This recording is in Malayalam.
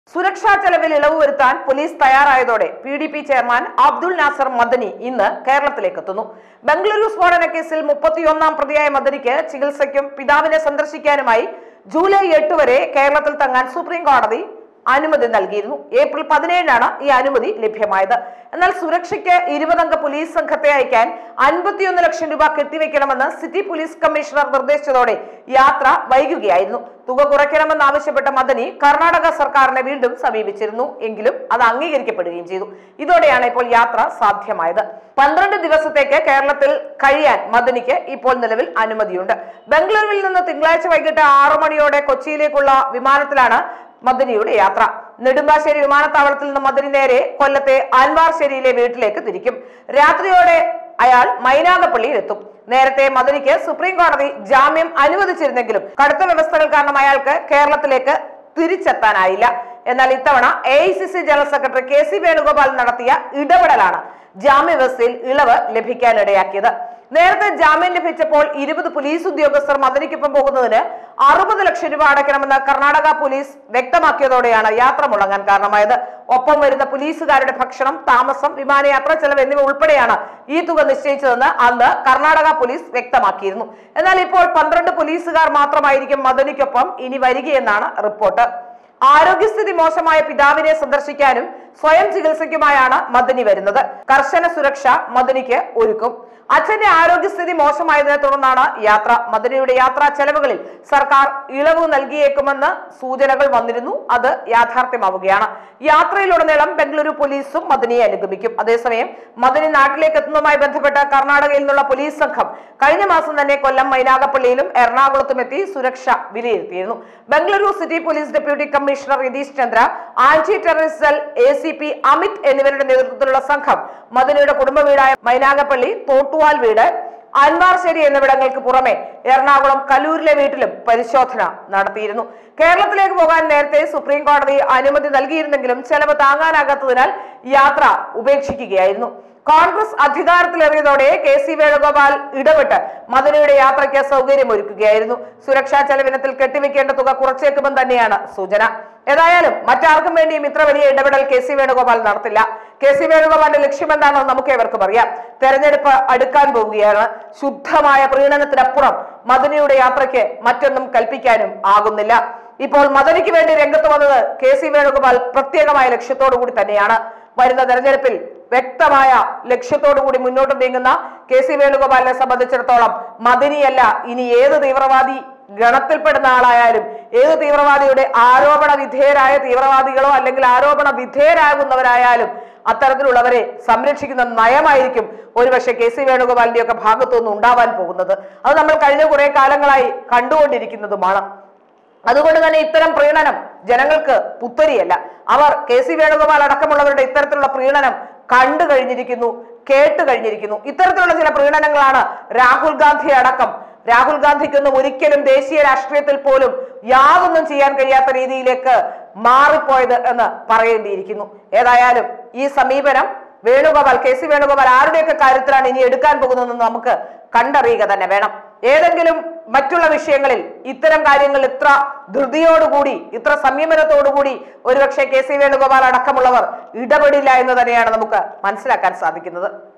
സുരക്ഷാ ചെലവിൽ ഇളവ് വരുത്താൻ പോലീസ് തയ്യാറായതോടെ P D P chairman Abdul Nasser Madani ഇന്ന് കേരളത്തിലേക്ക് എത്തുന്നു ബംഗളൂരു സ്ഫോടന കേസിൽ മുപ്പത്തിയൊന്നാം പ്രതിയായ മദനിക്ക് ചികിത്സയ്ക്കും പിതാവിനെ സന്ദർശിക്കാനുമായി ജൂലൈ എട്ട് വരെ കേരളത്തിൽ തങ്ങാൻ സുപ്രീം കോടതി അനുമതി നൽകിയിരുന്നു ഏപ്രിൽ പതിനേഴിനാണ് ഈ അനുമതി ലഭ്യമായത് എന്നാൽ സുരക്ഷയ്ക്ക് ഇരുപതംഗ പോലീസ് സംഘത്തെ അയക്കാൻ അൻപത്തിയൊന്ന് ലക്ഷം രൂപ കെട്ടിവെക്കണമെന്ന് സിറ്റി പോലീസ് കമ്മീഷണർ നിർദ്ദേശിച്ചതോടെ യാത്ര വൈകുകയായിരുന്നു തുക കുറയ്ക്കണമെന്നാവശ്യപ്പെട്ട മദനി കർണാടക സർക്കാരിനെ വീണ്ടും സമീപിച്ചിരുന്നു എങ്കിലും അത് അംഗീകരിക്കപ്പെടുകയും ചെയ്തു ഇതോടെയാണ് ഇപ്പോൾ യാത്ര സാധ്യമായത് പന്ത്രണ്ട് ദിവസത്തേക്ക് കേരളത്തിൽ കഴിയാൻ മദനിക്ക് ഇപ്പോൾ നിലവിൽ അനുമതിയുണ്ട് ബംഗളൂരുവിൽ നിന്ന് തിങ്കളാഴ്ച വൈകിട്ട് ആറു മണിയോടെ കൊച്ചിയിലേക്കുള്ള വിമാനത്തിലാണ് മദനിയുടെ യാത്ര നെടുമ്പാശ്ശേരി വിമാനത്താവളത്തിൽ നിന്ന് മദനി നേരെ കൊല്ലത്തെ ആൻവാർശ്ശേരിയിലെ വീട്ടിലേക്ക് തിരിക്കും രാത്രിയോടെ അയാൾ മൈനാഗപ്പള്ളിയിൽ എത്തും നേരത്തെ മദനിക്ക് സുപ്രീം കോടതി ജാമ്യം അനുവദിച്ചിരുന്നെങ്കിലും കടുത്ത വ്യവസ്ഥകൾ കാരണം അയാൾക്ക് കേരളത്തിലേക്ക് തിരിച്ചെത്താനായില്ല എന്നാൽ ഇത്തവണ A I C C general secretary K C Venugopal നടത്തിയ ഇടപെടലാണ് ജാമ്യ വ്യവസ്ഥയിൽ ഇളവ് ലഭിക്കാനിടയാക്കിയത് നേരത്തെ ജാമ്യം ലഭിച്ചപ്പോൾ ഇരുപത് പോലീസ് ഉദ്യോഗസ്ഥർ മദനിക്കൊപ്പം പോകുന്നതിന് അറുപത് ലക്ഷം രൂപ അടയ്ക്കണമെന്ന് കർണാടക പോലീസ് വ്യക്തമാക്കിയതോടെയാണ് യാത്ര മുടങ്ങാൻ കാരണമായത് ഒപ്പം വരുന്ന പോലീസുകാരുടെ ഭക്ഷണം താമസം വിമാനയാത്ര ചെലവ് എന്നിവ ഉൾപ്പെടെയാണ് ഈ തുക നിശ്ചയിച്ചതെന്ന് അന്ന് കർണാടക പോലീസ് വ്യക്തമാക്കിയിരുന്നു എന്നാൽ ഇപ്പോൾ പന്ത്രണ്ട് പോലീസുകാർ മാത്രമായിരിക്കും മദനിക്കൊപ്പം ഇനി വരികയെന്നാണ് റിപ്പോർട്ട് ആരോഗ്യസ്ഥിതി മോശമായ പിതാവിനെ സന്ദർശിക്കാനും സ്വയം ചികിത്സയ്ക്കുമായാണ് മദനി വരുന്നത് കർശന സുരക്ഷ മദനിക്ക് ഒരുക്കും അച്ഛന്റെ ആരോഗ്യസ്ഥിതി മോശമായതിനെ തുടർന്നാണ് യാത്ര മദനിയുടെ യാത്രാ ചെലവുകളിൽ സർക്കാർ ഇളവ് നൽകിയേക്കുമെന്ന് സൂചനകൾ വന്നിരുന്നു അത് യാഥാർത്ഥ്യമാവുകയാണ് യാത്രയിലുടനീളം ബംഗളൂരു പോലീസും മദനിയെ അനുഗമിക്കും അതേസമയം മദനി നാട്ടിലേക്ക് എത്തുന്നതുമായി ബന്ധപ്പെട്ട് കർണാടകയിൽ നിന്നുള്ള പോലീസ് സംഘം കഴിഞ്ഞ മാസം തന്നെ കൊല്ലം മൈനാഗപ്പള്ളിയിലും എറണാകുളത്തും എത്തി സുരക്ഷ വിലയിരുത്തിയിരുന്നു Bengaluru city police deputy commissioner Yathish Chandra anti terrorist cell A C P Amit എന്നിവരുടെ നേതൃത്വത്തിലുള്ള സംഘം മദനിയുടെ കുടുംബ വീടായ മൈനാഗപ്പള്ളി തോട്ടുവാൽ വീട് അൻവാർശ്ശേരി എന്നിവിടങ്ങൾക്ക് പുറമെ എറണാകുളം കലൂരിലെ വീട്ടിലും പരിശോധന നടത്തിയിരുന്നു കേരളത്തിലേക്ക് പോകാൻ നേരത്തെ സുപ്രീം കോടതി അനുമതി നൽകിയിരുന്നെങ്കിലും ചെലവ് താങ്ങാനാകാത്തതിനാൽ യാത്ര ഉപേക്ഷിക്കുകയായിരുന്നു കോൺഗ്രസ് അധികാരത്തിലേറിയതോടെ കെ സി വേണുഗോപാൽ ഇടപെട്ട് മദനിയുടെ യാത്രയ്ക്ക് സൗകര്യമൊരുക്കുകയായിരുന്നു സുരക്ഷാ ചെലവിനത്തിൽ കെട്ടിവെക്കേണ്ട തുക കുറച്ചേക്കുമെന്ന് തന്നെയാണ് സൂചന ഏതായാലും മറ്റാർക്കും വേണ്ടിയും ഇത്ര വലിയ ഇടപെടൽ കെ സി വേണുഗോപാൽ നടത്തില്ല കെ സി വേണുഗോപാലിന്റെ ലക്ഷ്യമെന്താണെന്ന് നമുക്ക് ഏവർക്കും അറിയാം തെരഞ്ഞെടുപ്പ് അടുക്കാൻ പോവുകയാണ് ശുദ്ധമായ പ്രീണനത്തിനപ്പുറം മദനിയുടെ യാത്രയ്ക്ക് മറ്റൊന്നും കൽപ്പിക്കാനും ആകുന്നില്ല ഇപ്പോൾ മദനിക്ക് വേണ്ടി രംഗത്ത് വന്നത് കെ സി വേണുഗോപാൽ പ്രത്യേകമായ ലക്ഷ്യത്തോടു കൂടി തന്നെയാണ് വരുന്ന തെരഞ്ഞെടുപ്പിൽ വ്യക്തമായ ലക്ഷ്യത്തോടു കൂടി മുന്നോട്ട് നീങ്ങുന്ന കെ സി വേണുഗോപാലിനെ സംബന്ധിച്ചിടത്തോളം മദനിയല്ല ഇനി ഏത് തീവ്രവാദി ഗണത്തിൽപ്പെടുന്ന ആളായാലും ഏത് തീവ്രവാദിയുടെ ആരോപണ വിധേയരായ തീവ്രവാദികളോ അല്ലെങ്കിൽ ആരോപണ വിധേയരാകുന്നവരായാലും അത്തരത്തിലുള്ളവരെ സംരക്ഷിക്കുന്ന നയമായിരിക്കും ഒരുപക്ഷെ കെ സി വേണുഗോപാലിന്റെ ഒക്കെ ഭാഗത്തുനിന്ന് ഉണ്ടാവാൻ പോകുന്നത് അത് നമ്മൾ കഴിഞ്ഞ കുറെ കാലങ്ങളായി കണ്ടുകൊണ്ടിരിക്കുന്നതുമാണ് അതുകൊണ്ട് തന്നെ ഇത്തരം പ്രീണനം ജനങ്ങൾക്ക് പുത്തരിയല്ല അവർ കെ സി വേണുഗോപാൽ അടക്കമുള്ളവരുടെ ഇത്തരത്തിലുള്ള പ്രീണനം കണ്ടു കഴിഞ്ഞിരിക്കുന്നു കേട്ട് കഴിഞ്ഞിരിക്കുന്നു ഇത്തരത്തിലുള്ള ചില പ്രീണനങ്ങളാണ് രാഹുൽ ഗാന്ധി അടക്കം രാഹുൽ ഗാന്ധിക്കൊന്നും ഒരിക്കലും ദേശീയ രാഷ്ട്രീയത്തിൽ പോലും യാതൊന്നും ചെയ്യാൻ കഴിയാത്ത രീതിയിലേക്ക് മാറിപ്പോയത് എന്ന് പറയേണ്ടിയിരിക്കുന്നു ഏതായാലും ഈ സമീപനം വേണുഗോപാൽ കെ സി വേണുഗോപാൽ ആരുടെയൊക്കെ കാര്യത്തിലാണ് ഇനി എടുക്കാൻ പോകുന്നതെന്ന് നമുക്ക് കണ്ടറിയുക തന്നെ വേണം ഏതെങ്കിലും മറ്റുള്ള വിഷയങ്ങളിൽ ഇത്തരം കാര്യങ്ങൾ ഇത്ര ധൃതിയോടുകൂടി ഇത്ര സംയമനത്തോടുകൂടി ഒരുപക്ഷെ കെ സി വേണുഗോപാൽ അടക്കമുള്ളവർ ഇടപെടില്ല എന്ന് തന്നെയാണ് നമുക്ക് മനസ്സിലാക്കാൻ സാധിക്കുന്നത്